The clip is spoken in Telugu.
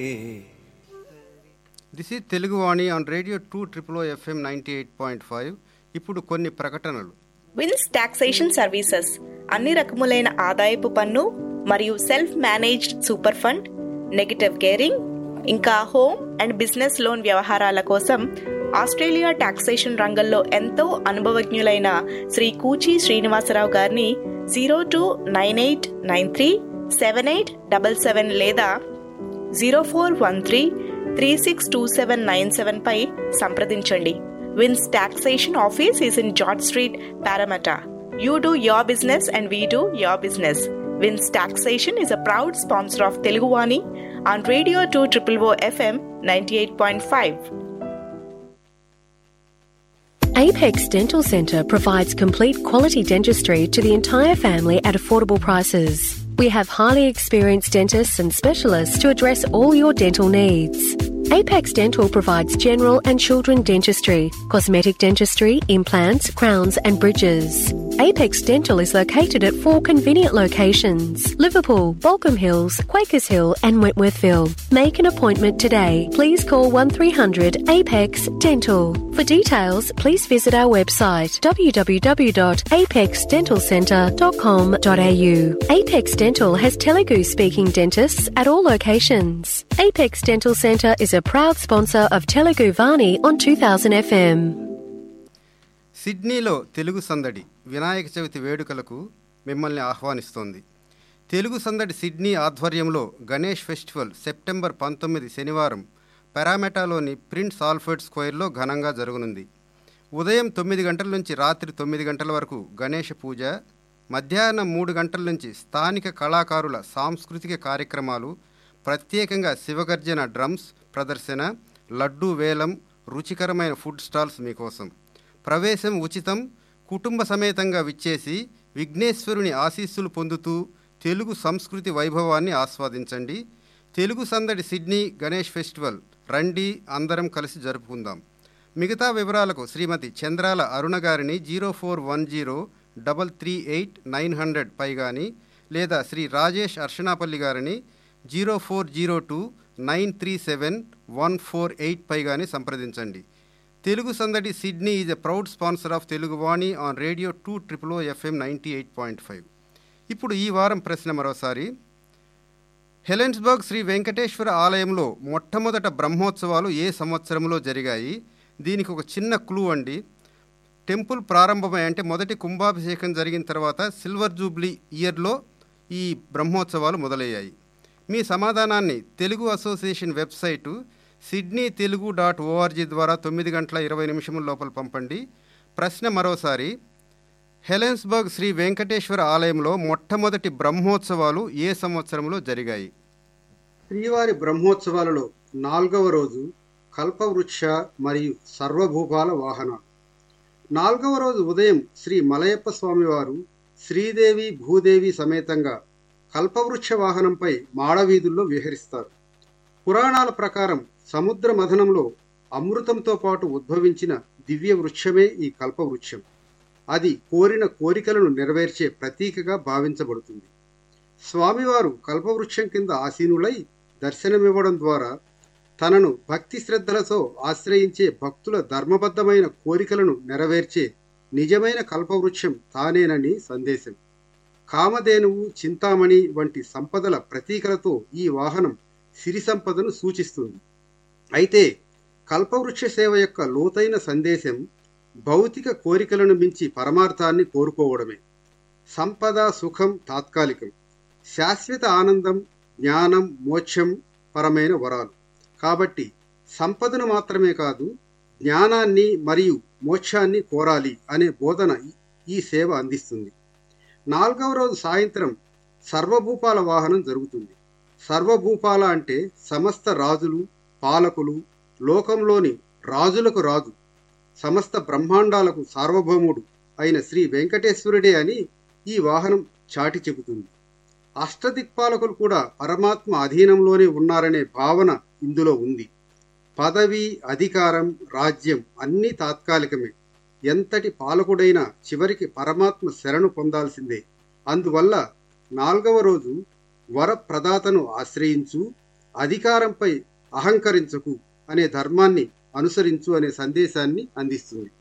This is Teluguvani on radio two triple FM ninety eight point five ఇప్పుడు కొన్ని ప్రకటనలు విన్స్ టాక్సేషన్ సర్వీసెస్ అన్ని రకములైన ఆదాయపు పన్ను మరియు self managed super fund negative gearing ఇంకా హోమ్ అండ్ బిజినెస్ లోన్ వ్యవహారాల కోసం ఆస్ట్రేలియా టాక్సేషన్ రంగంలో ఎంతో అనుభవజ్ఞులైన శ్రీ కూచి శ్రీనివాసరావు గారిని zero two nine eight nine three seven eight double seven లేదా zero four one three three six two seven nine seven పై సంప్రదించండి Vince taxation office is in George Street Parramatta you do your business and we do your business Vince taxation is a proud sponsor of Teluguvani on radio two triple O FM ninety eight point five Apex Dental Centre provides complete quality dentistry to the entire family at affordable prices. We have highly experienced dentists and specialists to address all your dental needs. Apex Dental provides general and children dentistry, cosmetic dentistry, implants, crowns, and bridges. Apex Dental is located at four convenient locations Liverpool, Balcombe Hills, Quakers Hill, and Wentworthville. Make an appointment today. Please call 1300 Apex Dental. For details, please visit our website www.apexdentalcentre.com.au. Apex Dental has Telugu speaking dentists at all locations. Apex Dental Centre is a proud sponsor of Telugu Vani on 2000 FM. సిడ్నీలో తెలుగు సందడి వినాయక చవితి వేడుకలకు మిమ్మల్ని ఆహ్వానిస్తోంది తెలుగు సందడి సిడ్నీ ఆధ్వర్యంలో గణేష్ ఫెస్టివల్ సెప్టెంబర్ పంతొమ్మిది శనివారం పెరామెటాలోని ప్రిన్స్ ఆల్ఫర్డ్ స్క్వేర్లో ఘనంగా జరగనుంది ఉదయం తొమ్మిది గంటల నుంచి రాత్రి తొమ్మిది గంటల వరకు గణేష పూజ మధ్యాహ్నం మూడు గంటల నుంచి స్థానిక కళాకారుల సాంస్కృతిక కార్యక్రమాలు ప్రత్యేకంగా శివగర్జన డ్రమ్స్ ప్రదర్శన లడ్డూ వేలం రుచికరమైన ఫుడ్ స్టాల్స్ మీకోసం ప్రవేశం ఉచితం కుటుంబ సమేతంగా విచ్చేసి విఘ్నేశ్వరుని ఆశీస్సులు పొందుతూ తెలుగు సంస్కృతి వైభవాన్ని ఆస్వాదించండి తెలుగు సందడి సిడ్నీ గణేష్ ఫెస్టివల్ రండి అందరం కలిసి జరుపుకుందాం మిగతా వివరాలకు శ్రీమతి చంద్రాల అరుణ గారిని zero four one zero double three eight nine hundred పై కానీ లేదా శ్రీ రాజేష్ అర్షణాపల్లి గారిని zero four zero two nine three seven one four eight పై కానీ సంప్రదించండి Telugu Sandadi Sydney is a proud sponsor of Telugu Vani on radio two triple FM ninety eight point five ఇప్పుడు ఈ వారం ప్రశ్న మరోసారి హెలెన్స్బర్గ్ శ్రీ వెంకటేశ్వర ఆలయంలో మొట్టమొదట బ్రహ్మోత్సవాలు ఏ సంవత్సరంలో జరిగాయి దీనికి ఒక చిన్న క్లూ అండి టెంపుల్ ప్రారంభమై అంటే మొదటి కుంభాభిషేకం జరిగిన తర్వాత సిల్వర్ జూబ్లీ ఇయర్లో ఈ బ్రహ్మోత్సవాలు మొదలయ్యాయి మీ సమాధానాన్ని Telugu association website Sydney Telugu dot ORG ద్వారా తొమ్మిది గంటల ఇరవై నిమిషముల లోపల పంపండి ప్రశ్న మరోసారి హెలెన్స్బర్గ్ శ్రీ వెంకటేశ్వర ఆలయంలో మొట్టమొదటి బ్రహ్మోత్సవాలు ఏ సంవత్సరంలో జరిగాయి శ్రీవారి బ్రహ్మోత్సవాలలో నాలుగవ రోజు కల్పవృక్ష మరియు సర్వభూపాల వాహన నాలుగవ రోజు ఉదయం శ్రీ మలయప్ప స్వామివారు శ్రీదేవి భూదేవి సమేతంగా కల్పవృక్ష వాహనంపై మాడవీధుల్లో విహరిస్తారు పురాణాల ప్రకారం సముద్ర మథనంలో అమృతంతో పాటు ఉద్భవించిన దివ్య వృక్షమే ఈ కల్పవృక్షం అది కోరిన కోరికలను నెరవేర్చే ప్రతీకగా భావించబడుతుంది స్వామివారు కల్పవృక్షం కింద ఆసీనులై దర్శనమివ్వడం ద్వారా తనను భక్తి శ్రద్ధలతో ఆశ్రయించే భక్తుల ధర్మబద్ధమైన కోరికలను నెరవేర్చే నిజమైన కల్పవృక్షం తానేనని సందేశం కామధేనువు చింతామణి వంటి సంపదల ప్రతీకలతో ఈ వాహనం సిరి సంపదను సూచిస్తుంది అయితే కల్పవృక్ష సేవ యొక్క లోతైన సందేశం భౌతిక కోరికలను మించి పరమార్థాన్ని కోరుకోవడమే సంపద సుఖం తాత్కాలికం శాశ్వత ఆనందం జ్ఞానం మోక్షం పరమైన వరాలు కాబట్టి సంపదను మాత్రమే కాదు జ్ఞానాన్ని మరియు మోక్షాన్ని కోరాలి అనే బోధన ఈ సేవ అందిస్తుంది నాలుగవ రోజు సాయంత్రం సర్వభూపాల వాహనం జరుగుతుంది సర్వభూపాల అంటే సమస్త రాజులు పాలకులు లోకంలోని రాజులకు రాజు సమస్త బ్రహ్మాండాలకు సార్వభౌముడు అయిన శ్రీ వెంకటేశ్వరుడే అని ఈ వాహనం చాటి చెబుతుంది అష్టదిక్పాలకులు కూడా పరమాత్మ అధీనంలోనే ఉన్నారనే భావన ఇందులో ఉంది పదవి అధికారం రాజ్యం అన్నీ తాత్కాలికమే ఎంతటి పాలకుడైనా చివరికి పరమాత్మ శరణు పొందాల్సిందే అందువల్ల నాలుగవ రోజు వర ప్రదాతను ఆశ్రయించు అధికారంపై అహంకరించకు అనే ధర్మాన్ని అనుసరించు అనే సందేశాన్ని అందిస్తుంది